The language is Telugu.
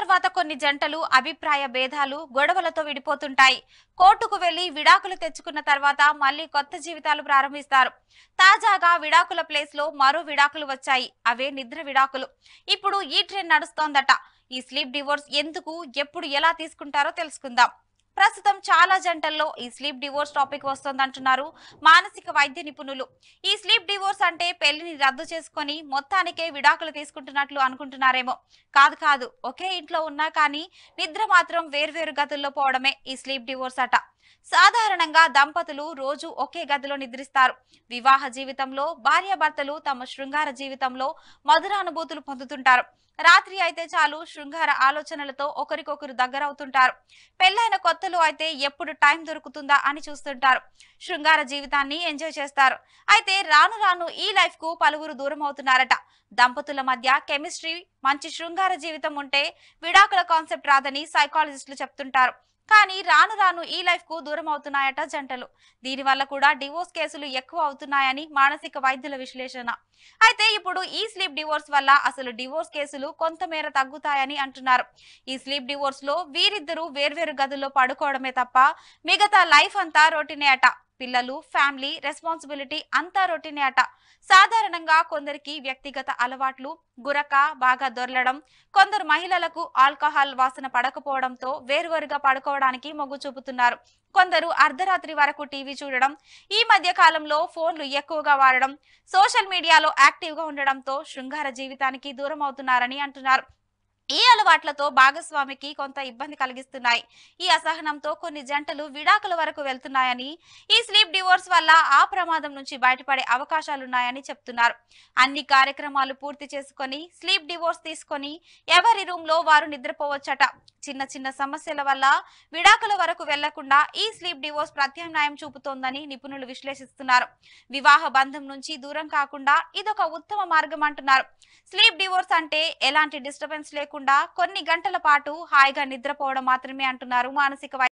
తర్వాత కొన్ని జంటలు అభిప్రాయ భేదాలు గొడవలతో విడిపోతుంటాయి కోర్టుకు వెళ్లి విడాకులు తెచ్చుకున్న తర్వాత మళ్ళీ కొత్త జీవితాలు ప్రారంభిస్తారు తాజాగా విడాకుల ప్లేస్ లో మరో విడాకులు వచ్చాయి అవే నిద్ర విడాకులు ఇప్పుడు ఈ ట్రెండ్ నడుస్తోందట ఈ స్లీప్ డివోర్స్ ఎందుకు ఎప్పుడు ఎలా తీసుకుంటారో తెలుసుకుందాం ప్రస్తుతం చాలా జంటల్లో ఈ స్లీప్ డివోర్స్ టాపిక్ వస్తోందంటున్నారు మానసిక వైద్య నిపుణులు ఈ స్లీప్ డివోర్స్ అంటే పెళ్లిని రద్దు చేసుకొని మొత్తానికే విడాకులు తీసుకుంటున్నట్లు అనుకుంటున్నారేమో కాదు కాదు ఒకే ఇంట్లో ఉన్నా కానీ నిద్ర మాత్రం వేర్వేరు గదుల్లో పోవడమే ఈ స్లీప్ డివోర్స్ అట సాధారణంగా దంపతులు రోజు ఒకే గదిలో నిద్రిస్తారు వివాహ జీవితంలో భార్యాభర్తలు తమ శృంగార జీవితంలో మధుర అనుభూతులు పొందుతుంటారు రాత్రి అయితే చాలు శృంగార ఆలోచనలతో ఒకరికొకరు దగ్గరవుతుంటారు పెళ్ళైన కొత్తలో అయితే ఎప్పుడు టైం దొరుకుతుందా అని చూస్తుంటారు శృంగార జీవితాన్ని ఎంజాయ్ చేస్తారు అయితే రాను రాను ఈ లైఫ్ కు పలువురు దూరం అవుతున్నారట దంపతుల మధ్య కెమిస్ట్రీ మంచి శృంగార జీవితం ఉంటే విడాకుల కాన్సెప్ట్ రాదని సైకాలజిస్టులు చెప్తుంటారు కానీ రాను రాను ఈ లైఫ్ కు దూరం అవుతున్నాయట జంటలు దీనివల్ల కూడా డివోర్స్ కేసులు ఎక్కువ అవుతున్నాయని మానసిక వైద్యుల విశ్లేషణ అయితే ఇప్పుడు ఈ స్లీప్ డివోర్స్ వల్ల అసలు డివోర్స్ కేసులు కొంతమేర తగ్గుతాయని అంటున్నారు ఈ స్లీప్ డివోర్స్ లో వీరిద్దరూ వేర్వేరు గదుల్లో పడుకోవడమే తప్ప మిగతా లైఫ్ అంతా రొటీనే అట పిల్లలు ఫ్యామిలీ రెస్పాన్సిబిలిటీ అంతా రొటీనే అట సాధారణంగా కొందరికి వ్యక్తిగత అలవాట్లు గురక బాగా దొరలడం కొందరు మహిళలకు ఆల్కహాల్ వాసన పడకపోవడంతో వేరువేరుగా పడుకోవడానికి మొగ్గు చూపుతున్నారు కొందరు అర్ధరాత్రి వరకు టీవీ చూడడం ఈ మధ్య కాలంలో ఫోన్లు ఎక్కువగా వాడడం సోషల్ మీడియాలో యాక్టివ్ గా ఉండడంతో శృంగార జీవితానికి దూరం అవుతున్నారని అంటున్నారు ఈ అలవాట్లతో భాగస్వామికి కొంత ఇబ్బంది కలిగిస్తున్నాయి ఈ అసహనంతో కొన్ని జంటలు విడాకుల వరకు వెళ్తున్నాయని ఈ స్లీప్ డివోర్స్ వల్ల ఆ ప్రమాదం నుంచి బయటపడే అవకాశాలున్నాయని చెప్తున్నారు అన్ని కార్యక్రమాలు పూర్తి చేసుకొని స్లీప్ డివోర్స్ తీసుకొని ఎవరి రూమ్ లో వారు నిద్రపోవచ్చట చిన్న చిన్న సమస్యల వల్ల విడాకుల వరకు వెళ్లకుండా ఈ స్లీప్ డివోర్స్ ప్రత్యామ్నాయం చూపుతోందని నిపుణులు విశ్లేషిస్తున్నారు వివాహ బంధం నుంచి దూరం కాకుండా ఇదొక ఉత్తమ మార్గం అంటున్నారు స్లీప్ డివోర్స్ అంటే ఎలాంటి డిస్టర్బెన్స్ లేకుండా కొన్ని గంటల పాటు హాయిగా నిద్రపోవడం మాత్రమే అంటున్నారు మానసిక వై-